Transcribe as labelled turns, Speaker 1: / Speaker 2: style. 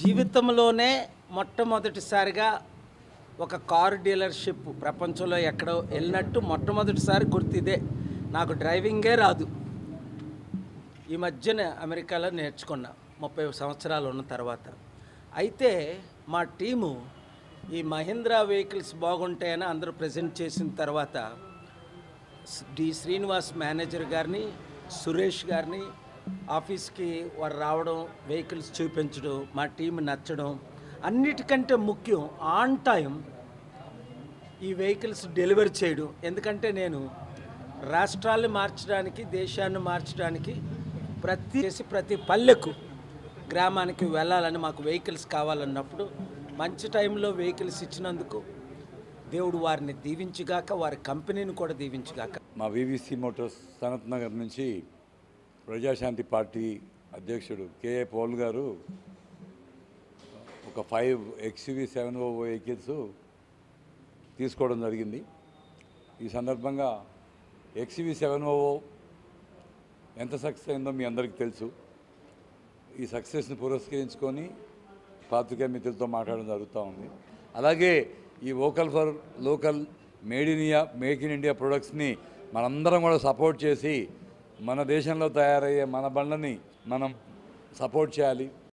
Speaker 1: జీవితంలోనే మొట్టమొదటిసారిగా ఒక కారు డీలర్షిప్ ప్రపంచంలో ఎక్కడో వెళ్ళినట్టు మొట్టమొదటిసారి గుర్తు ఇదే నాకు డ్రైవింగే రాదు ఈ మధ్యన అమెరికాలో నేర్చుకున్నా ముప్పై సంవత్సరాలు ఉన్న తర్వాత అయితే మా టీము ఈ మహీంద్రా వెహికల్స్ బాగుంటాయని అందరూ ప్రజెంట్ చేసిన తర్వాత స్- డి శ్రీనివాస్ మేనేజర్ గారిని సురేష్ గారిని ఆఫీస్కి వారు రావడం వెహికల్స్ చూపించడం మా టీం నచ్చడం అన్నిటికంటే ముఖ్యం ఆన్ టైం ఈ వెహికల్స్ డెలివరీ చేయడం ఎందుకంటే నేను రాష్ట్రాలు మార్చడానికి దేశాన్ని మార్చడానికి ప్రతి చేసి ప్రతి పల్లెకు గ్రామానికి వెళ్ళాలని మాకు వెహికల్స్ కావాలన్నప్పుడు మంచి టైంలో వెహికల్స్ ఇచ్చినందుకు దేవుడు వారిని దీవించుగాక వారి కంపెనీని కూడా దీవించుగాక
Speaker 2: మా వివిసి మోటార్స్ సనత్ నగర్ నుంచి ప్రజాశాంతి పార్టీ అధ్యక్షుడు కేఏ పౌల్ గారు ఒక five XUV seven O vehicles తీసుకోవడం జరిగింది ఈ సందర్భంగా ఎక్స్యూవి సెవెన్ ఓ ఎంత సక్సెస్ అయిందో మీ అందరికీ తెలుసు ఈ సక్సెస్ని పురస్కరించుకొని పాత్రికేయ మిత్రులతో మాట్లాడడం జరుగుతూ ఉంది అలాగే ఈ vocal for local made in India make in India ప్రొడక్ట్స్ని మనందరం కూడా సపోర్ట్ చేసి మన దేశంలో తయారయ్యే మన బండ్లని మనం సపోర్ట్ చేయాలి